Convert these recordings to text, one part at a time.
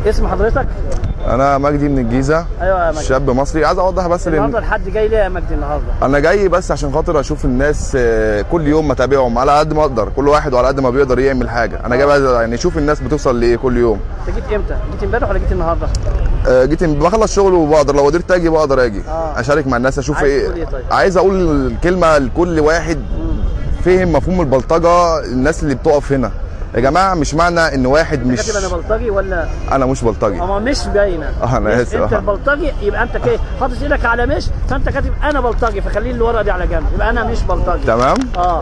اسم حضرتك انا مجدي من الجيزه ايوه يا مجدي شاب مصري عايز اوضح بس النهارده لان الحد جاي ليه يا مجدي النهارده انا جاي بس عشان خاطر اشوف الناس آه، كل يوم متابعهم على قد ما اقدر كل واحد وعلى قد ما بيقدر يعمل حاجه انا جاي بقى يعني اشوف الناس بتوصل لايه كل يوم انت جيت امتى جيت امبارح ولا جيت النهارده آه، جيت بخلص شغل وبقدر لو قدرت اجي بقدر اجي آه. اشارك مع الناس اشوف عايز ايه تقول إيه طيب؟ عايز اقول كلمه لكل واحد فهم مفهوم البلطجه الناس اللي بتقف هنا يا جماعه مش معنى ان واحد مش كاتب انا بلطجي ولا انا مش بلطجي هو مش باينه آه، أنا مش آسف. انت آه. البلطجي يبقى انت كده حاطط ايدك على مش فانت كاتب انا بلطجي فخلي اللي ورا دي على جنب يبقى انا مش بلطجي تمام اه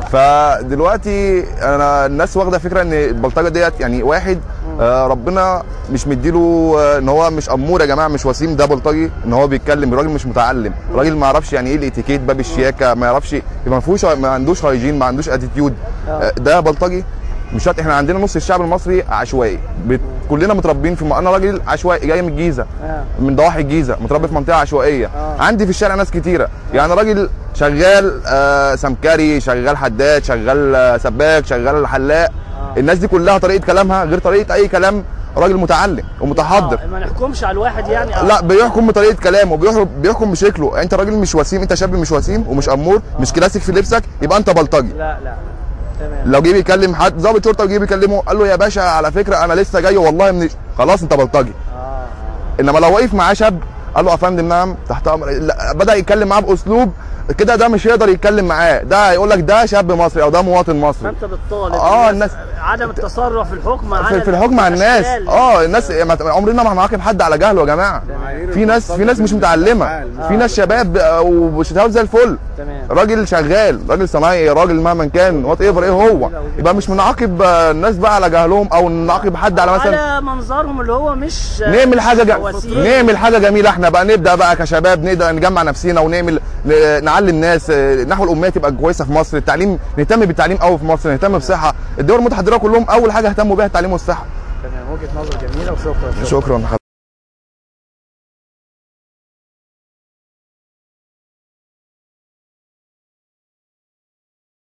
فدلوقتي انا الناس واخده فكره ان البلطجه ديت يعني واحد آه ربنا مش مديله آه ان هو مش امور يا جماعه مش وسيم ده بلطجي ان هو بيتكلم راجل مش متعلم راجل ما يعرفش يعني ايه الاتيكيت باب الشياكه ما يعرفش يبقى ما فيهوش ما عندوش هايجين ما عندوش اتيتيود آه ده بلطجي مش شرط احنا عندنا نص الشعب المصري عشوائي بت... كلنا متربيين في م... انا راجل عشوائي جاي من الجيزه آه. من ضواحي الجيزه متربي في منطقه عشوائيه آه. عندي في الشارع ناس كتيره يعني راجل شغال آه سمكري شغال حداد شغال آه سباك شغال حلاق آه. الناس دي كلها طريقه كلامها غير طريقه اي كلام راجل متعلم ومتحضر آه. ما نحكمش على الواحد يعني آه. لا بيحكم بطريقه كلامه بيحكم بيحكم بشكله انت راجل مش وسيم انت شاب مش وسيم ومش امور مش كلاسيك في لبسك يبقى انت بلطجي لا لا تمام لو جه بيكلم حد ضابط شرطه وجه بيكلمه قال له يا باشا على فكره انا لسه جاي والله من خلاص انت بلطجي اه آه. انما لو وقف معاه شاب قال له يا فندم نعم تحت امر لا، بدا يتكلم معاه باسلوب كده ده مش هيقدر يتكلم معاه ده هيقول لك ده شاب مصري او ده مواطن مصري فانت بتطالب آه، الناس- عدم التسرع في الحكم على في, في الحكم على الناس الأشكال. اه الناس ما- عمرنا ما هنعاقب حد على جهله يا جماعه في ناس في ناس مش متعلمه في ناس شباب آه، وشباب زي الفل تمام راجل شغال راجل صنايعي راجل مهما كان وات ايفر ايه هو يبقى مش بنعاقب آه، الناس بقى على جهلهم او نعاقب حد على مثلا على منظرهم اللي هو مش نعمل حاجه جا... وسيم. نعمل حاجه جميله احنا بقى نبدا بقى كشباب نقدر نجمع نفسينا ونعمل ن- نعلم ناس آه، نحو الاميه تبقى كويسه في مصر التعليم نهتم بالتعليم قوي في مصر نهتم بالصحه الدول المتحضره كلهم اول حاجه اهتموا بيها التعليم والصحه تمام وجهه نظر جميله وشكرا شكرا